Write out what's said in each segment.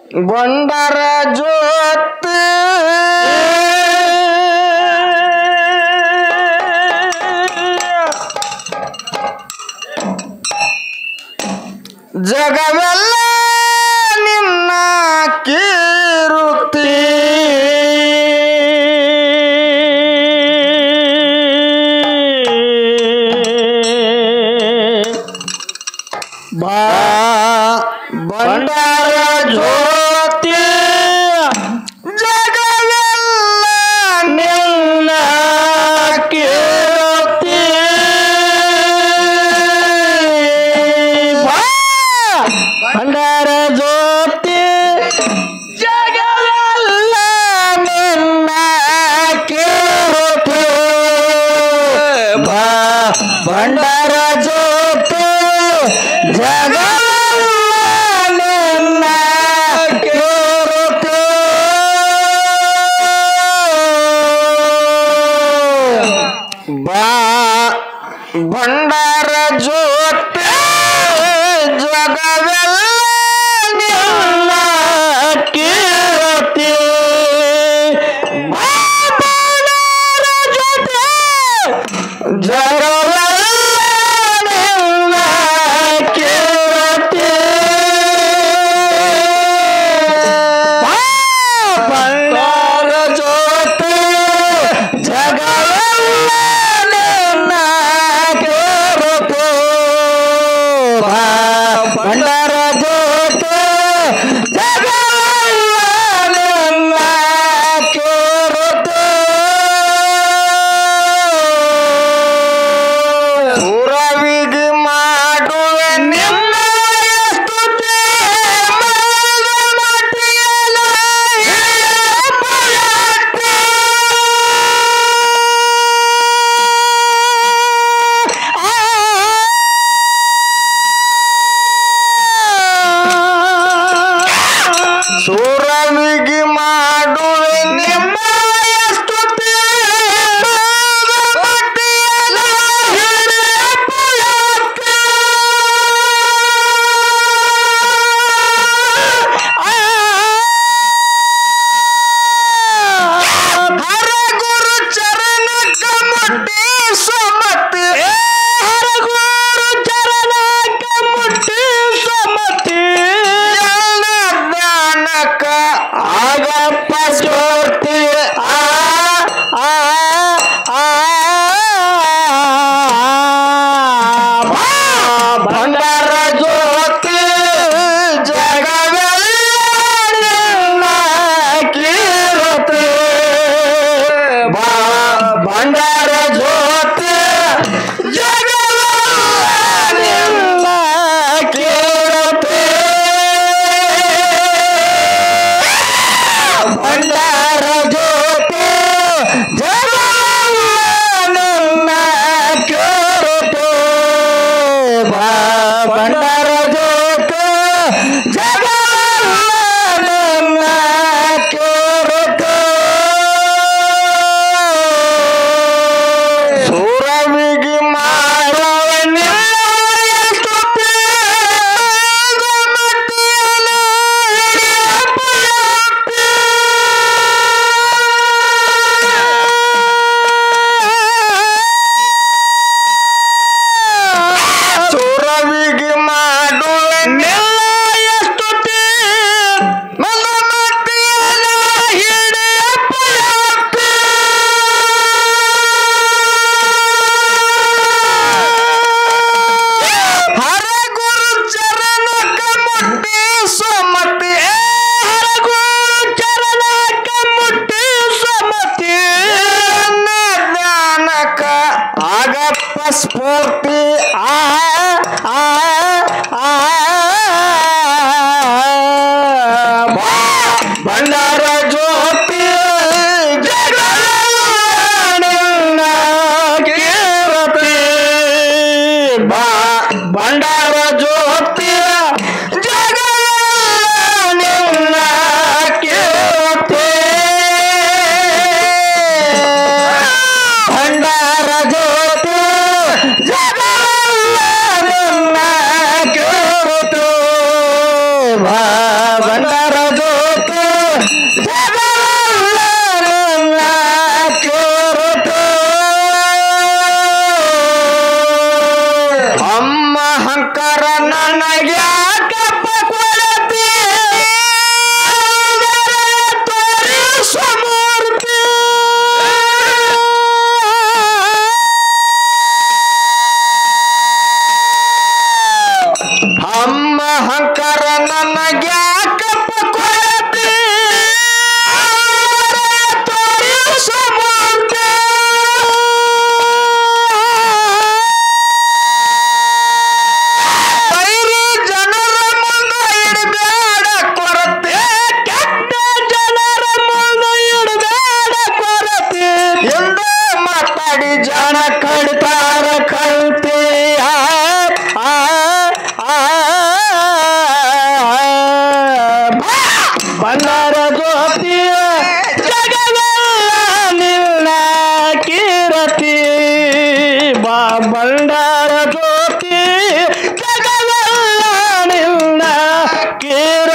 ಬಂಡರ ಜ್ಯೋತಿ ಜಗವೆಲ್ಲ ನಿನ್ನ ಕೀರುತಿ ಬಾ ಬಂಡಾರ ಜ್ಯೋತಿ ಜಗವೆಲ್ಲ ನಿನ್ನ ಕೀರುತಿ ಬಾ ಬಂಡ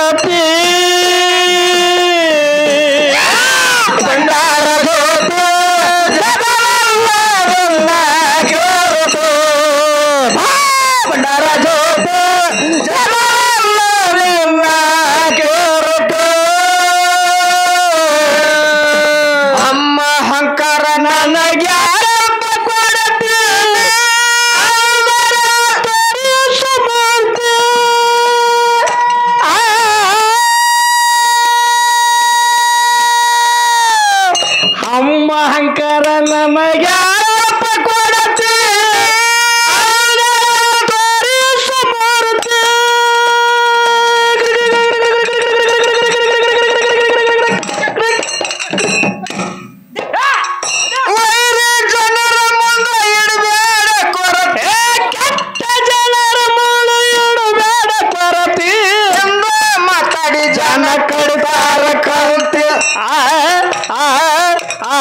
ಜ್ಯೋತಿ ಭಂಡಾರ ಜ್ಯೋತಿ ಜಗವೆಲ್ಲವನ್ನ ಕೇಳಿತು. ಆ, ಭಂಡಾರ ಜ್ಯೋತಿ ಜಗವೆಲ್ಲವನ್ನ ಕೇಳಿತು. ಅಮ್ಮ ಹಂಕಾರ ನನಗ್ಯಾರಪ್ಪ ಕೊಡತಿ ಸಮರ್ಥ ಅಮ್ಮ ಹಂಕಾರ ನಮಗ್ಯಾರಪ್ಪ ಕೊಡತಿ ಸಮರ್ಥ ವೈರಿ ಜನರ ಮುಂದೆ ಇಡಬೇಡ ಕೊರತೆ ಕೆಟ್ಟ ಜನರ ಮುಂದೆ ಇಡಬೇಡ ಕೊರತೆ ಎಂದ ಮಾತಾಡಿ ಜನ ಕಡಿತಾರ ಕಲ್ತಿ ಆ ಆ ಆ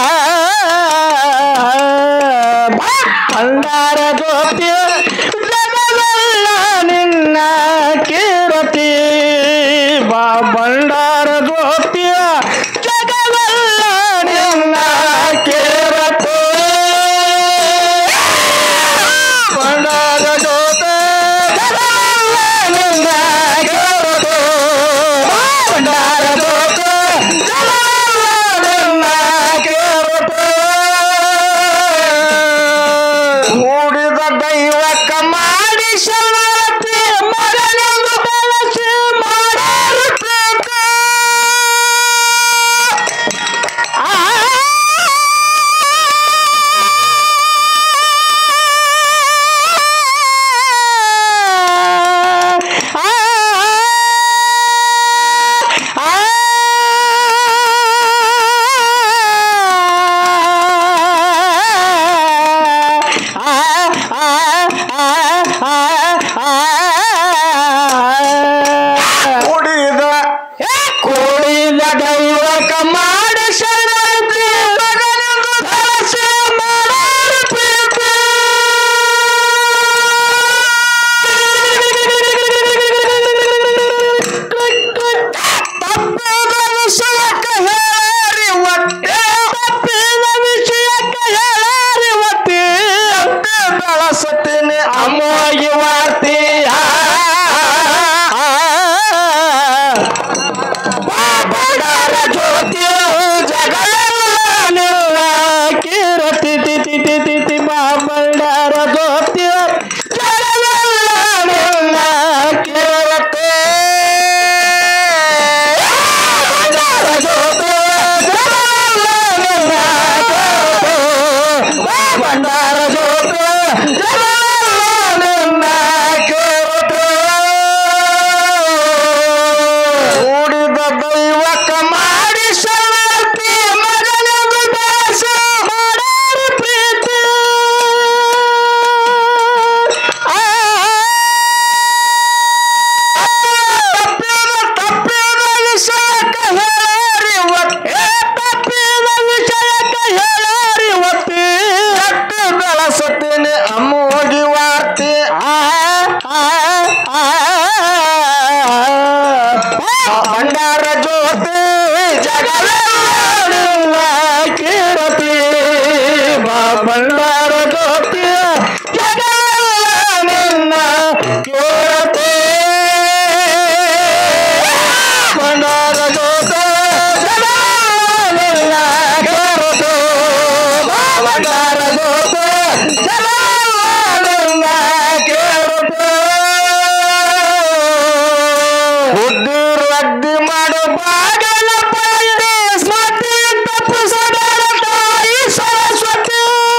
ಭಂಡಾರ ಜ್ಯೋತಿ ಜಗವೆಲ್ಲ ನಿನ್ನ ಕೀರತಿ ಬಾ ಭಂಡಾರ ಜ್ಯೋತಿಯ ಜಗವೆಲ್ಲ ನಿನ್ನ ಕೀರತಿ ಭಂಡಾರ ಜ್ಯೋತಿ ಜಗವೆಲ್ಲ ನಿನ್ನ ಕೀರತಿ ಭಂಡಾರ ಜ್ಯೋತಿ ಜಗವೆಲ್ಲ ನಿನ್ನ ಕೀರತಿ ಮೂಡಿದ ದೈವಕ್ಕ ಮಾಡಿ ಶರಣತಿ ಮಗನನ್ನು ಬಳಸಿ ಮಾಡಾರು ಪ್ರೀತ. ಆ ಆ ಕುಡಿದ ಕುಡಿದ ದೈವಕ ಮಾಡ ಶರಣತಿ ಮಗನಿಂದ ಧರಿಸಿ ಮಾಡಾರು ಪ್ರೀತಿ. ತಪ್ಪಿದ ವಿಷಯಕ್ಕ ಹೇಳಾರಿ ಒಟ್ಟೆ ತಪ್ಪಿದ ವಿಷಯಕ್ಕ ಹೇಳಾರಿ ಒಟ್ಟೆ ಒಟ್ಟೆ ಬೆಳಸತೀನಿ ಅಮ್ಮೋಗಿ ವಾರ್ತಿ ಬಾಬಡಾರ ಜ್ಯೋತಿ ಜಗಳೆಲ್ಲ ನಿನ್ನ ಕೀರತಿ ತಿ ತಿ ತಿ ತಿ ತಿ ಬಾಬಡಾರ ಜ್ಯೋತಿ ಜಗಳೆಲ್ಲ ನಿನ್ನ ಕೀರತಿ ಬಾಬಡಾರ ಜ್ಯೋತಿ ಜಗಳೆಲ್ಲ ನಿನ್ನ ಕೀರತಿ ಬಾಬಡಾರ ಜ್ಯೋತಿ ಜಗಳೆಲ್ಲ ನಿನ್ನ ಕೀರತಿ ಕೂಡಿದ ದೈವಕ ಮಾಡಿ ಶರಣತಿ ಮಗನಿಗೆ ದಾಸ ಮಾಡಾರು ಪ್ರೀತಿ ಆ, ತಪ್ಪಿದ ತಪ್ಪಿದ ವಿಷಯಕ್ಕ ಹೇಳಾರಿ ಒತ್ತೆ ತಪ್ಪಿದ ವಿಷಯಕ್ಕ ಹೇಳಾರಿ ಒತ್ತಿ ಕಟ್ಟಿ ಬೆಳಸುತ್ತೀನಿ ಅಮ್ಮೋಗಿ ವಾರ್ತಿ ಆ ಆ ಆ ಭಂಡಾರ ಜ್ಯೋತಿ ಜಗವೆಲ್ಲ ಕೀರತಿ ಬಾ ಭಂಡಾರ ಜ್ಯೋತಿ ಜಗವೆಲ್ಲ ನಿನ್ನ ಕೀರತಿ ಭಂಡಾರ ಜ್ಯೋತಿ ಜಗವೆಲ್ಲ ನಿನ್ನ ಕೀರತಿ ಬಾ ಭಂಡಾರ ಜ್ಯೋತಿ ಜಗವೆಲ್ಲ ನಿನ್ನ ಕೀರತಿ ಬುದ್ಧಿ ರದ್ದಿ ಮಾಡು ಬಾಗಲ ಪಾಯಿರಿ ಸ್ಮೃತಿ ತಪ್ಪಿಸಬೇಡ ತಾಯಿ ಸರಸ್ವತಿ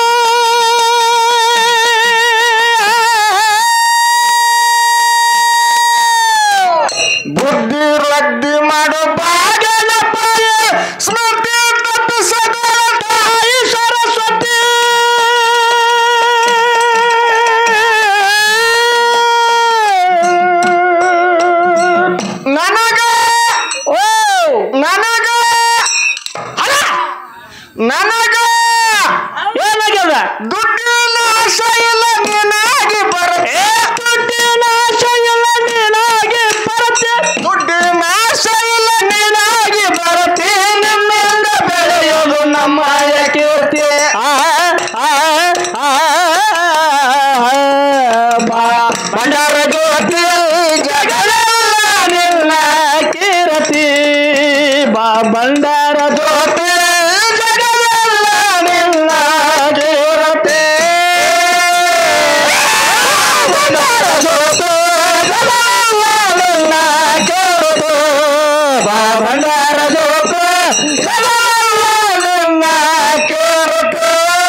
ಬುದ್ಧಿ ರದ್ದಿ ಮಾಡು ಬಾಗಲ ಪಾಯಿ ಸ್ಮೃತಿ ತಪ್ಪಿಸಬೇಡ ತಾಯಿ ಸರಸ್ವತಿ ನನಗ ಓ ನನಗ ಅಲ್ಲ ನನಗ ಏನಾಗ್ಯದ ದುಡ್ಡಿನ ಆಸೆ ಇಲ್ಲ ನೀನಾಗಿ ಬರುತ್ತೆ ದುಡ್ಡಿನ ಆಸೆ ಇಲ್ಲ ನೀನಾಗಿ ಬರುತ್ತೆ ದುಡ್ಡಿನ ಬಂಡಾರ ಜ್ಯೋತಿ ಜಗವೆಲ್ಲ ನಿನ್ನ ಕೀರ್ತಿ ಬಂಡಾರ ಜ್ಯೋತಿ ಜಗವೆಲ್ಲ ನಿನ್ನ ಕೀರ್ತಿ ಬಾ ಬಂಡಾರ ಜ್ಯೋತಿ ಜಗವೆಲ್ಲ ನಿನ್ನ ಕೀರ್ತಿ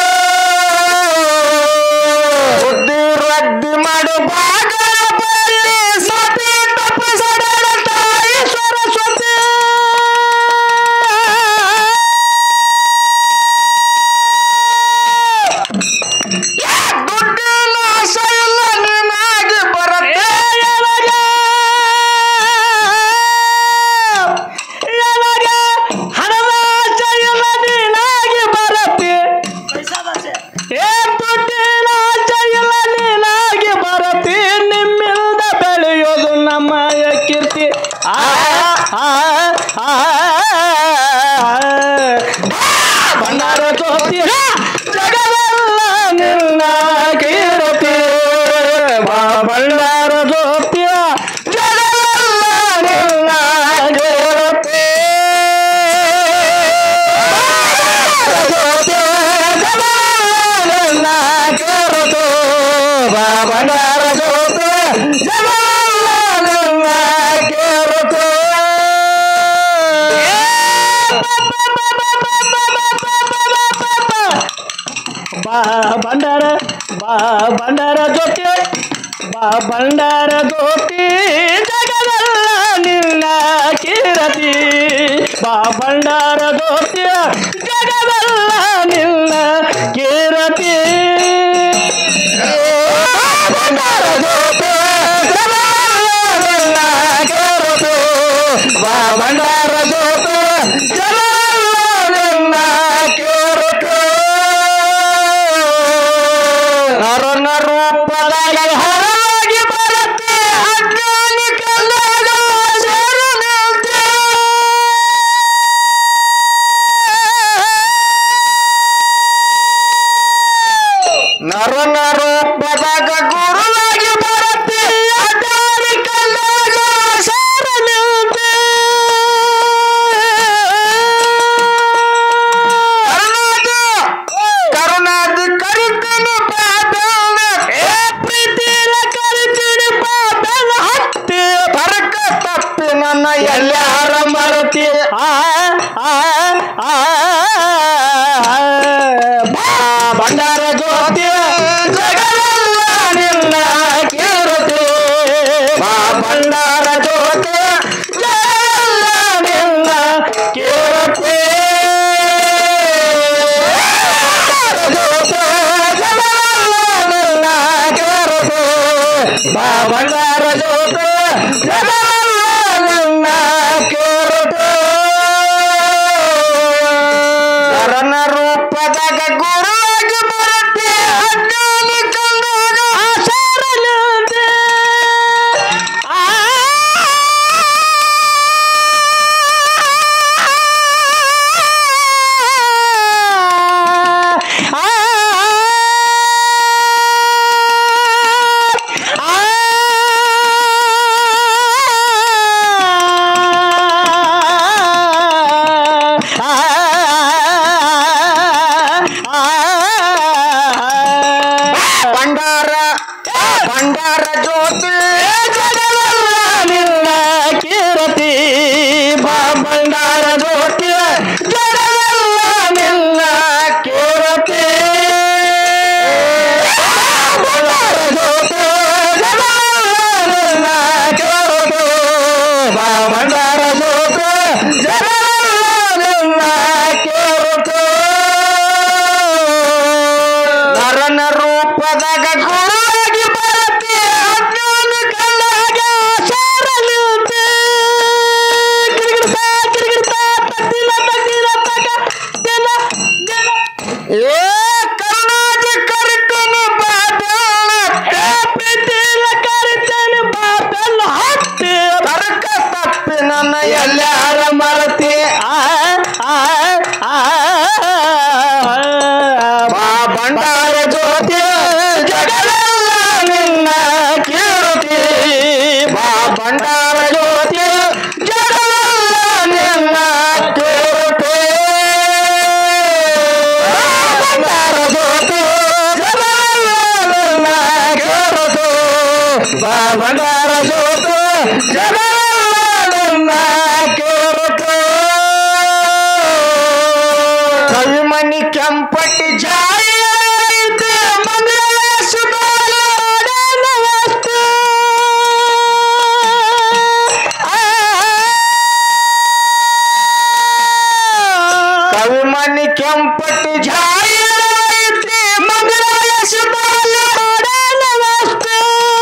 ಬುದ್ಧಿ ರದ್ದಿ ಮಾಡು ಬಾಗಲಪಲ್ಲಿ ಸತಿ ತಪ್ಪಿಸಡಲ ತಾಯಿ ಸರಸ್ವತಿ ಯಾ ದುಡ್ಡಿನ ಆಸೆ ಇಲ್ಲ ನಿನಗೆ ಬರತ್ತೆ ಎನಗೆ ಎನಗೆ ಹಣದ ಆಸೆ ಇಲ್ಲ ನಿನಗೆ ಬರತ್ತೆ ಏ ದುಡ್ಡಿನ ಆಸೆ ಇಲ್ಲ ನೀನಾಗಿ ಬರತಿ ನಿಮ್ಮಿಂದ ಬೆಳೆಯೋದು ನಮ್ಮ ಕೀರ್ತಿ ಆ ಆ, ಆ, ಬಂಗಾರ ಜ್ಯೋತಿ ಜಗವೆಲ್ಲ ನಿನ್ನ ಕೀರ್ತಿ ಬಾ ಬಂಗಾರ ಜ್ಯೋತಿಯ ಜಗವೆಲ್ಲ ನಿನ್ನ ಕೀರ್ತಿ ಬಂಗಾರ ಜ್ಯೋತಿ ಜಗವೆಲ್ಲ ನಿನ್ನ ಕೀರ್ತಿ ಬಾ ಬಂಡಾರ ಬಾ ಬಂಡಾರ ಜ್ಯೋತಿ ಬಾ ಬಂಡಾರ ಜ್ಯೋತಿ ಜಗವೆಲ್ಲ ನಿನ್ನ ಕೀರತಿ ಬಾ ಬಂಡಾರ ಜ್ಯೋತಿ ಜಗವೆಲ್ಲ ನಿನ್ನ ಕೀರತಿ ಬಂಡಾರ ಜ್ಯೋತಿ ಜಗವೆಲ್ಲ ನಿನ್ನ ಕೀರತಿ ಬಾ ಬಂಡಾರ ಜ್ಯೋತಿ ಜಗವೆಲ್ಲ ನಿನ್ನ ಕೀರತಿ ನರನ ರೂಪದಾಗ ಹರವಾಗಿ ಬರುತ್ತೆ ಅಜ್ಞಾನಿ ಕಲ್ಲಾಗ ಸೇರು ನಿಲ್ತೆ. ನರನ ರೂಪದಾಗ ಗುರುವಾಗಿ ಬರುತ್ತೆ ಅಜ್ಞಾನಿ ಕಲ್ಲಾಗ ಸೇರು ನಿಲ್ತೆ. ಕರುಣಾದ ಕರಿತೀನಿ ಪಾದನ ಏ ಪ್ರೀತಿಲ ಕರಿತೀನಿ ಪಾದನ ಹತ್ತಿ ಬರಕ ತಪ್ಪಿ ನನ್ನ ಎಲ್ಲಾರ ಮರತಿ ಆ ಆ ಆ ಬಾ ಬಂಗಾರ ಜ್ಯೋತಿ ಜಗವೆಲ್ಲ ನಿನ್ನ ಕೀರ್ತಿ ಬಾ ಬಂಗಾರ ಜ್ಯೋತಿ ಜಗವೆಲ್ಲ ನಿನ್ನ ಕೀರ್ತಿ ಬಂಗಾರ ಜೋತ ನನ್ನ ಕರನ ರೂಪದಾಗ ಗುರುವಾಗಿ ಬರುತ್ತೆ ಅಜ್ಞಾನಿ ಕಂಡಾಗ ಆಚಾರಲಂತೆ ಭಂಡಾರ ಭಂಡಾರ ಜ್ಯೋತಿ ಜಗವೆಲ್ಲ ನಿನ್ನ ಕೀರ್ತಿ ಬಾ ಭಂಡಾರ ಜ್ಯೋತಿ ಜಗವೆಲ್ಲ ನಿನ್ನ ಕೀರ್ತಿ ಭಂಡಾರ ಜ್ಯೋತಿ ಜಗವೆಲ್ಲ ನಿನ್ನ ಕೀರ್ತಿ ಬಾ ಭಂಡಾರ ಜ್ಯೋತಿ ಜಗವೆಲ್ಲ ನಿನ್ನ ಕೀರ್ತಿ ನರನ ರೂಪದಾಗ ಗುರುವಾಗಿ ಬರತಿ ಅಜ್ಞಾನ ಕಲ್ಲಾಗ ಸಾರಲುತ್ತೆ ಕಿರಿಗಿಡ್ತಾ ಕಿರಿಗಿಡ್ತಾ ತತ್ತಿನ ತತ್ತಿನ ತಗ ದಿನ ದಿನ ಏ ಕರುಣಾದಿ ಕರಿತನು ಬಾದಳ ಪ್ರೀತಿಲ ಕರಿತನು ಬಾದಳ ಹತ್ತಿ ಬರಕ ತಪ್ಪಿ ನನ್ನ ಎಲ್ಲಾರ ಮರತಿ ಆ ಆ ಆ ಬಾ ಬಂಡಾರ ಜ್ಯೋತಿ ಜಗವೆಲ್ಲ ನಿನ್ನ ಕೀರ್ತಿ ಬಾ ಬಂಡಾರ ಜ್ಯೋತಿ ಜಗವೆಲ್ಲ ನಿನ್ನ ಕೀರ್ತಿ ಕೆಂಪಟ್ಟಿ ಜಾಯಿತಿ ಮಂಗಳ ಸುಧಾರ ನಮಸ್ತೆ ಕವಿ ಮನಿ ಕೆಂಪಟ್ಟಿ ಜಾಯಿತಿ ಮಂಗಳ ಸುಧಾರ ನಮಸ್ತೆ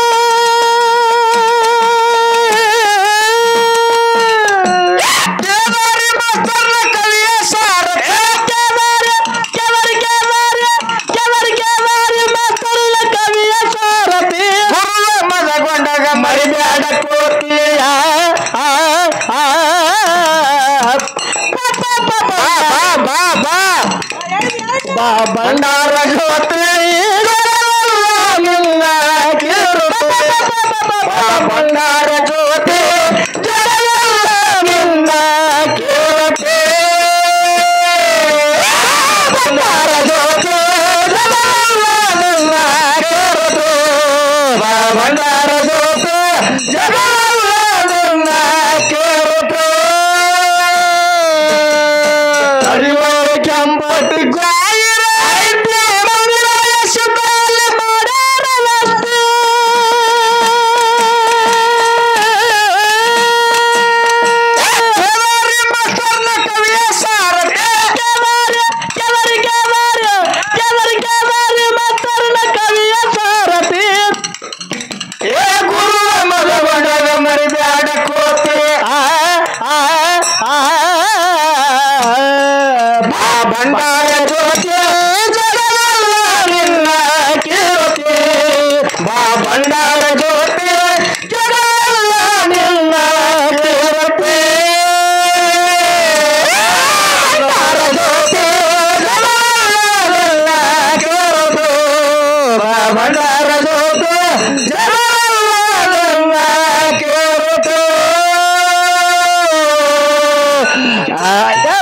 ದೇವರಿ ಮಸ್ತನ ಕವಿಯ ಸಾರ ದೇವರಿ ದೇವರಿ ದೇವರಿ ದೇವರಿ ದೇವರಿ ಮಸ್ತನ ಕವಿಯ ಸಾರಥಿ ಗುರುವ ಮದಗೊಂಡಾಗ ಮರಿಬ್ಯಾಡ ಕೋತಿಯ ಆ ಆ ಬಾ ಬಾ ಬಾ ಬಾ ಬಂಡಾರ ಜ್ಯೋತಿ ನಿನ್ನ ಕಿರುತೆ ಬಾ ಬಂಡಾರ ಜ್ಯೋತಿ ಜಗವೆಲ್ಲ ನಿನ್ನ ಕಿರುತೆ ಬಂಡಾರ ಜ್ಯೋತಿ ಜಗವೆಲ್ಲ ನಿನ್ನ ಕಿರುತೆ ಬಾ ಬಂಡಾರ ಜ್ಯೋತಿ ಜಗವೆಲ್ಲ ನಿನ್ನ ಕಿರುತೆ ಹರಿವರ ಕೆಂಪಟಿ ಗಾಯರ ಐತಿ ಮಂಗಳಾಯ ಶುಭಾಲ ಮಾಡಾರ ವಸ್ತು ದೇವರಿ ಮಸ್ತರ್ನ ಕವಿಯ ಸಾರಥಿ ದೇವರಿ ದೇವರಿ ದೇವರಿ ದೇವರಿ ದೇವರಿ ಮಸ್ತರ್ನ ಕವಿಯ ಸಾರಥಿ ಏ ಗುರು ಮಗವಣಗ ಮರಿಬ್ಯಾಡ ಕೋತಿ ಆ ಆ ಆ ಬಾ ಬಂಡಾರ ಜ್ಯೋತಿ ಜಗವೆಲ್ಲ ನಿನ್ನ ಕೀರ್ತಿ ಬಾ ಬಂಡಾರ ಜ್ಯೋತಿ ಜಗವೆಲ್ಲ ನಿನ್ನ ಕೀರ್ತಿ ಬಂಡಾರ ಜ್ಯೋತಿ ಜಗವೆಲ್ಲ ನಿನ್ನ ಕೀರ್ತಿ ಬಾ ಬಂಡಾರ ಜ್ಯೋತಿ ಜಗವೆಲ್ಲ ನಿನ್ನ ಕೀರ್ತಿ ಆ